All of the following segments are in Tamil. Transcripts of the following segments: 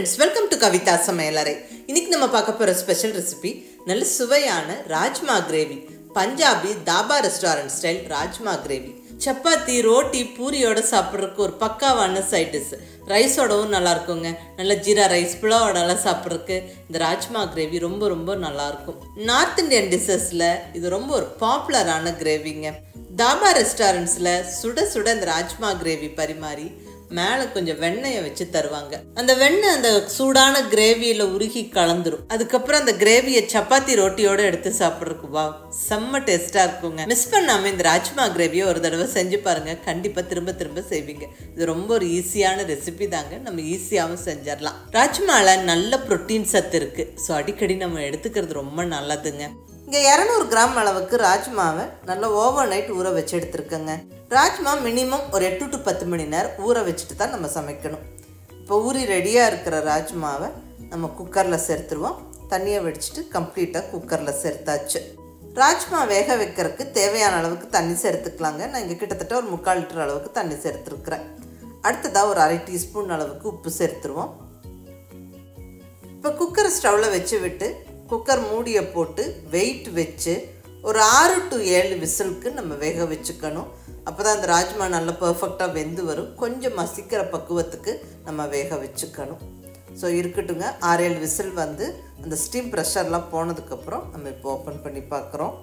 ஃப்ரெண்ட்ஸ் வெல்கம் டு கவிதா சமையலறை இன்னைக்கு நம்ம பார்க்க போகிற ஸ்பெஷல் ரெசிபி நல்ல சுவையான rajma gravy Punjabi dhaba restaurant style rajma gravy chapati roti பூரியோட சாப்பிட்றதுக்கு ஒரு பக்காவான சைட் டிஷ் ரைஸோடவும் நல்லா இருக்குங்க நல்ல ஜீரா ரைஸ் புலாவோடலாம் சாப்பிட்றதுக்கு இந்த ராஜ்மா கிரேவி ரொம்ப ரொம்ப நல்லா இருக்கும் நார்த் இந்தியன் டிஷ்ஷஸில் இது ரொம்ப ஒரு பாப்புலரான கிரேவிங்க தாபா ரெஸ்டாரண்ட்ஸில் சுட சுட இந்த ராஜ்மா கிரேவி பரிமாறி மேலே கொஞ்சம் வெண்ணெயை வச்சு தருவாங்க அந்த வெண்ணெய் அந்த சூடான கிரேவியில் உருகி கலந்துரும் அதுக்கப்புறம் அந்த கிரேவியை சப்பாத்தி ரோட்டியோட எடுத்து சாப்பிட்றதுக்கு வா செம்ம டேஸ்ட்டாக இருக்குங்க மிஸ் பண்ணாமல் இந்த ராஜ்மா கிரேவியை ஒரு தடவை செஞ்சு பாருங்க கண்டிப்பாக திரும்ப திரும்ப செய்வீங்க இது ரொம்ப ஒரு ஈஸியான ரெசிபி தாங்க நம்ம ஈஸியாகவும் செஞ்சிடலாம் ராஜ்மால நல்ல ப்ரோட்டீன் சத்து இருக்குது ஸோ அடிக்கடி நம்ம எடுத்துக்கிறது ரொம்ப நல்லதுங்க இங்கே இரநூறு கிராம் அளவுக்கு ராஜ்மாவை நல்லா ஓவர் நைட் ஊற வச்சு எடுத்துருக்கேங்க ராஜ்மா மினிமம் ஒரு எட்டு டு பத்து மணி நேரம் ஊற வச்சுட்டு தான் நம்ம சமைக்கணும் இப்போ ஊறி ரெடியாக இருக்கிற ராஜ்மாவை நம்ம குக்கரில் சேர்த்துருவோம் தண்ணியை வடிச்சிட்டு கம்ப்ளீட்டாக குக்கரில் சேர்த்தாச்சு ராஜ்மா வேக வைக்கிறதுக்கு தேவையான அளவுக்கு தண்ணி சேர்த்துக்கலாங்க நான் இங்கே கிட்டத்தட்ட ஒரு முக்கால் லிட்டர் அளவுக்கு தண்ணி சேர்த்துருக்குறேன் அடுத்ததாக ஒரு அரை டீஸ்பூன் அளவுக்கு உப்பு சேர்த்துருவோம் இப்போ குக்கர் ஸ்டவ்வில் வச்சு விட்டு குக்கர் மூடியை போட்டு வெயிட் வச்சு ஒரு ஆறு டு ஏழு விசிலுக்கு நம்ம வேக வச்சுக்கணும் அப்போ தான் அந்த ராஜ்மா நல்லா பர்ஃபெக்டாக வெந்து வரும் கொஞ்சம் மசிக்கிற பக்குவத்துக்கு நம்ம வேக வச்சுக்கணும் ஸோ இருக்கட்டுங்க ஆறு ஏழு விசில் வந்து அந்த ஸ்டீம் ப்ரெஷர்லாம் போனதுக்கப்புறம் நம்ம இப்போ ஓப்பன் பண்ணி பார்க்குறோம்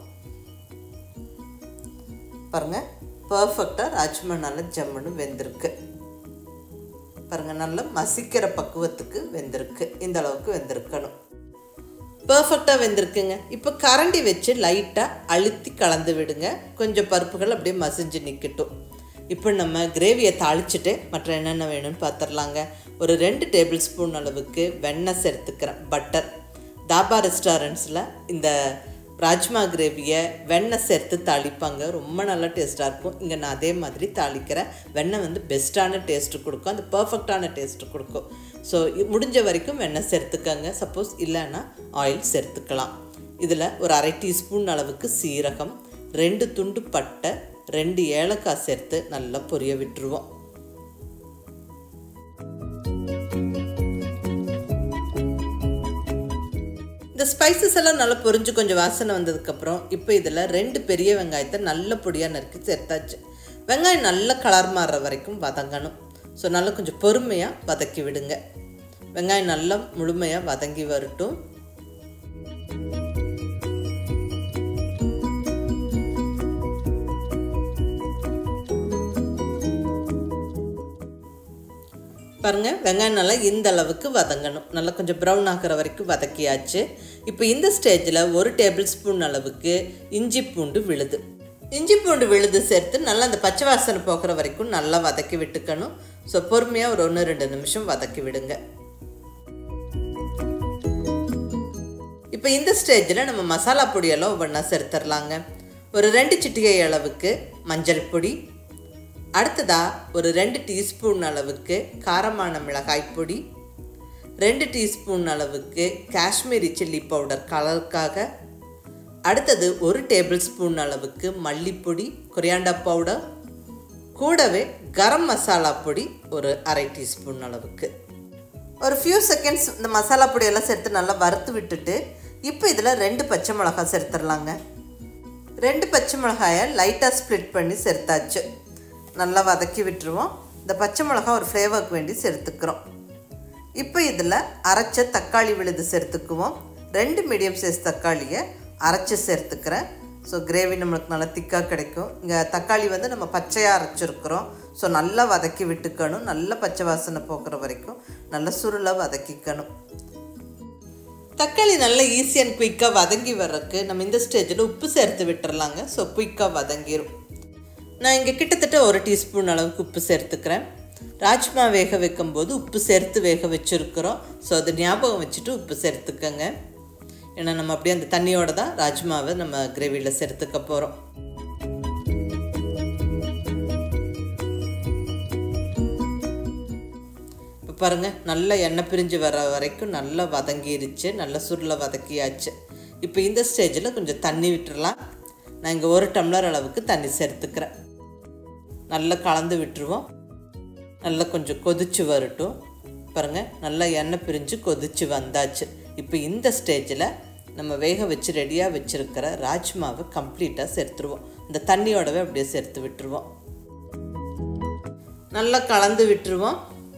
பாருங்கள் பர்ஃபெக்டாக ராஜ்மா நல்லா ஜம்முன்னு வெந்திருக்கு பாருங்கள் நல்லா மசிக்கிற பக்குவத்துக்கு வெந்திருக்கு இந்த அளவுக்கு வெந்திருக்கணும் பர்ஃபெக்டாக வெந்திருக்குங்க இப்போ கரண்டி வச்சு லைட்டாக அழுத்தி கலந்து விடுங்க கொஞ்சம் பருப்புகள் அப்படியே மசிஞ்சு நிற்கட்டும் இப்போ நம்ம கிரேவியை தாளிச்சிட்டு மற்ற என்னென்ன வேணும்னு பார்த்துடலாங்க ஒரு ரெண்டு டேபிள் ஸ்பூன் அளவுக்கு வெண்ணெய் சேர்த்துக்கிறேன் பட்டர் தாபா ரெஸ்டாரண்ட்ஸில் இந்த ராஜ்மா கிரேவியை வெண்ணெய் சேர்த்து தாளிப்பாங்க ரொம்ப நல்லா டேஸ்ட்டாக இருக்கும் இங்கே நான் அதே மாதிரி தாளிக்கிறேன் வெண்ணெய் வந்து பெஸ்ட்டான டேஸ்ட்டு கொடுக்கும் அந்த பர்ஃபெக்டான டேஸ்ட்டு கொடுக்கும் ஸோ முடிஞ்ச வரைக்கும் வெண்ணெய் சேர்த்துக்கங்க சப்போஸ் இல்லைன்னா ஆயில் சேர்த்துக்கலாம் இதில் ஒரு அரை டீஸ்பூன் அளவுக்கு சீரகம் ரெண்டு துண்டு பட்டை ரெண்டு ஏலக்காய் சேர்த்து நல்லா பொரிய விட்டுருவோம் இந்த ஸ்பைசஸ் எல்லாம் நல்லா பொரிஞ்சு கொஞ்சம் வாசனை வந்ததுக்கப்புறம் இப்போ இதில் ரெண்டு பெரிய வெங்காயத்தை நல்ல பொடியாக நறுக்கி சேர்த்தாச்சு வெங்காயம் நல்ல கலர் மாறுற வரைக்கும் வதங்கணும் ஸோ நல்லா கொஞ்சம் பொறுமையாக வதக்கி விடுங்க வெங்காயம் நல்லா முழுமையாக வதங்கி வரட்டும் பாருங்கள் வெங்காயம் நல்லா இந்த அளவுக்கு வதங்கணும் நல்லா கொஞ்சம் ப்ரௌன் ஆகிற வரைக்கும் வதக்கியாச்சு இப்போ இந்த ஸ்டேஜில் ஒரு டேபிள் ஸ்பூன் அளவுக்கு இஞ்சி பூண்டு விழுது இஞ்சி பூண்டு விழுது சேர்த்து நல்லா அந்த பச்சை வாசனை போகிற வரைக்கும் நல்லா வதக்கி விட்டுக்கணும் ஸோ பொறுமையாக ஒரு ஒன்று ரெண்டு நிமிஷம் வதக்கி விடுங்க இப்போ இந்த ஸ்டேஜில் நம்ம மசாலா பொடியெல்லாம் ஒவ்வொன்றா சேர்த்துடலாங்க ஒரு ரெண்டு சிட்டிகை அளவுக்கு மஞ்சள் பொடி அடுத்ததாக ஒரு ரெண்டு டீஸ்பூன் அளவுக்கு காரமான மிளகாய் பொடி ரெண்டு டீஸ்பூன் அளவுக்கு காஷ்மீரி சில்லி பவுடர் கலருக்காக அடுத்தது ஒரு டேபிள் ஸ்பூன் அளவுக்கு மல்லிப்பொடி கொரியாண்டா பவுடர் கூடவே கரம் மசாலா பொடி ஒரு அரை டீஸ்பூன் அளவுக்கு ஒரு ஃபியூ செகண்ட்ஸ் இந்த மசாலா பொடியெல்லாம் சேர்த்து நல்லா வறுத்து விட்டுட்டு இப்போ இதில் ரெண்டு பச்சை மிளகாய் சேர்த்துடலாங்க ரெண்டு பச்சை மிளகாயை லைட்டாக ஸ்ப்ளிட் பண்ணி சேர்த்தாச்சு நல்லா வதக்கி விட்டுருவோம் இந்த பச்சை மிளகா ஒரு ஃப்ளேவருக்கு வேண்டி சேர்த்துக்கிறோம் இப்போ இதில் அரைச்ச தக்காளி விழுது சேர்த்துக்குவோம் ரெண்டு மீடியம் சைஸ் தக்காளியை அரைச்சி சேர்த்துக்கிறேன் ஸோ கிரேவி நம்மளுக்கு நல்லா திக்காக கிடைக்கும் இங்கே தக்காளி வந்து நம்ம பச்சையாக அரைச்சிருக்கிறோம் ஸோ நல்லா வதக்கி விட்டுக்கணும் நல்ல பச்சை வாசனை போக்குற வரைக்கும் நல்லா சுருளாக வதக்கிக்கணும் தக்காளி நல்லா ஈஸி அண்ட் குயிக்காக வதங்கி வர்றதுக்கு நம்ம இந்த ஸ்டேஜில் உப்பு சேர்த்து விட்டுறலாங்க ஸோ குயிக்காக வதங்கிடும் நான் இங்கே கிட்டத்தட்ட ஒரு டீஸ்பூன் அளவுக்கு உப்பு சேர்த்துக்கிறேன் ராஜ்மா வேக வைக்கும்போது உப்பு சேர்த்து வேக வச்சுருக்குறோம் ஸோ அதை ஞாபகம் வச்சுட்டு உப்பு சேர்த்துக்கங்க ஏன்னா நம்ம அப்படியே அந்த தண்ணியோட தான் ராஜ்மாவை நம்ம கிரேவியில் சேர்த்துக்க போகிறோம் இப்போ பாருங்கள் நல்லா எண்ணெய் பிரிஞ்சு வர வரைக்கும் நல்லா வதங்கிருச்சு நல்லா சுருளை வதக்கியாச்சு இப்போ இந்த ஸ்டேஜில் கொஞ்சம் தண்ணி விட்டுறலாம் நான் இங்கே ஒரு டம்ளர் அளவுக்கு தண்ணி சேர்த்துக்கிறேன் நல்லா கலந்து விட்டுருவோம் நல்லா கொஞ்சம் கொதிச்சு வரட்டும் பாருங்கள் நல்லா எண்ணெய் பிரிஞ்சு கொதிச்சு வந்தாச்சு இப்போ இந்த ஸ்டேஜில் நம்ம வேக வச்சு ரெடியாக வச்சுருக்கிற ராஜ்மாவை கம்ப்ளீட்டாக சேர்த்துருவோம் இந்த தண்ணியோடவே அப்படியே சேர்த்து விட்டுருவோம் நல்லா கலந்து விட்டுருவோம்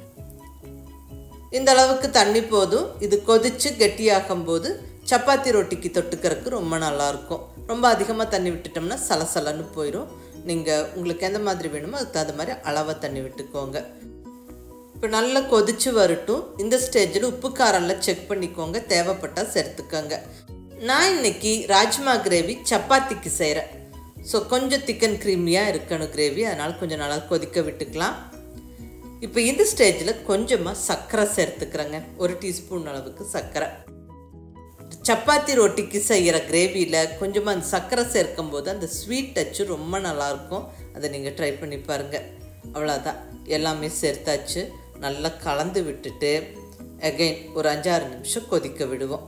இந்த அளவுக்கு தண்ணி போதும் இது கொதித்து கெட்டியாகும் போது சப்பாத்தி ரொட்டிக்கு தொட்டுக்கிறதுக்கு ரொம்ப நல்லாயிருக்கும் ரொம்ப அதிகமாக தண்ணி விட்டுட்டோம்னா சலசலன்னு போயிடும் நீங்கள் உங்களுக்கு எந்த மாதிரி வேணுமோ அதுக்கு தகுந்த மாதிரி அளவாக தண்ணி விட்டுக்கோங்க இப்போ நல்லா கொதிச்சு வரட்டும் இந்த ஸ்டேஜில் உப்பு காரம்லாம் செக் பண்ணிக்கோங்க தேவைப்பட்டால் சேர்த்துக்கோங்க நான் இன்னைக்கு ராஜ்மா கிரேவி சப்பாத்திக்கு செய்கிறேன் ஸோ கொஞ்சம் திக்கன் க்ரீமியாக இருக்கணும் கிரேவி அதனால் கொஞ்சம் நல்லா கொதிக்க விட்டுக்கலாம் இப்போ இந்த ஸ்டேஜில் கொஞ்சமாக சர்க்கரை சேர்த்துக்கிறேங்க ஒரு டீஸ்பூன் அளவுக்கு சர்க்கரை சப்பாத்தி ரொட்டிக்கு செய்கிற கிரேவியில் கொஞ்சமாக அந்த சர்க்கரை சேர்க்கும் போது அந்த ஸ்வீட் டச்சு ரொம்ப நல்லாயிருக்கும் அதை நீங்கள் ட்ரை பண்ணி பாருங்கள் அவ்வளோதான் எல்லாமே சேர்த்தாச்சு நல்லா கலந்து விட்டுட்டு அகைன் ஒரு அஞ்சாறு நிமிஷம் கொதிக்க விடுவோம்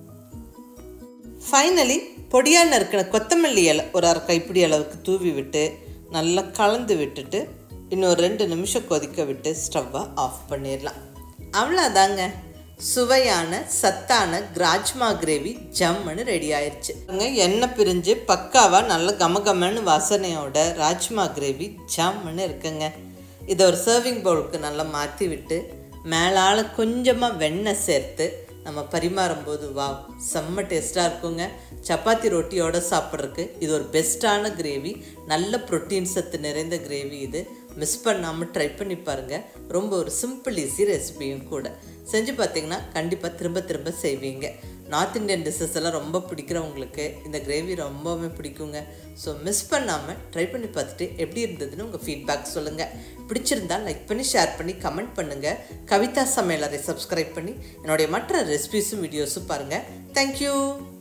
ஃபைனலி பொடியாக நறுக்கின கொத்தமல்லி இலை ஒரு அரை கைப்பிடி அளவுக்கு தூவி விட்டு நல்லா கலந்து விட்டுட்டு இன்னொரு ரெண்டு நிமிஷம் கொதிக்க விட்டு ஸ்டவ்வை ஆஃப் பண்ணிடலாம் அவ்வளோதாங்க சுவையான சத்தான ராஜ்மா கிரேவி ஜம்முன்னு ரெடி ஆயிடுச்சு எண்ணெய் பிரிஞ்சு பக்காவாக நல்ல கமகமன்னு வாசனையோட ராஜ்மா கிரேவி ஜம்முன்னு இருக்குங்க இதை ஒரு சர்விங் பவுலுக்கு நல்லா மாற்றி விட்டு மேலால் கொஞ்சமாக வெண்ணெய் சேர்த்து நம்ம பரிமாறும்போது வா செம்ம டேஸ்ட்டாக இருக்குங்க சப்பாத்தி ரொட்டியோடு சாப்பிட்றதுக்கு இது ஒரு பெஸ்ட்டான கிரேவி நல்ல ப்ரோட்டீன் சத்து நிறைந்த கிரேவி இது மிஸ் பண்ணாமல் ட்ரை பண்ணி பாருங்கள் ரொம்ப ஒரு சிம்பிள் ஈஸி ரெசிபியும் கூட செஞ்சு பார்த்தீங்கன்னா கண்டிப்பாக திரும்ப திரும்ப செய்வீங்க நார்த் இந்தியன் டிஷ்ஷஸ் எல்லாம் ரொம்ப பிடிக்கிறவங்களுக்கு இந்த கிரேவி ரொம்பவுமே பிடிக்குங்க ஸோ மிஸ் பண்ணாமல் ட்ரை பண்ணி பார்த்துட்டு எப்படி இருந்ததுன்னு உங்கள் ஃபீட்பேக் சொல்லுங்கள் பிடிச்சிருந்தா லைக் பண்ணி ஷேர் பண்ணி கமெண்ட் பண்ணுங்கள் கவிதா சமையலரை சப்ஸ்கிரைப் பண்ணி என்னுடைய மற்ற ரெசிபிஸும் வீடியோஸும் பாருங்கள் தேங்க்யூ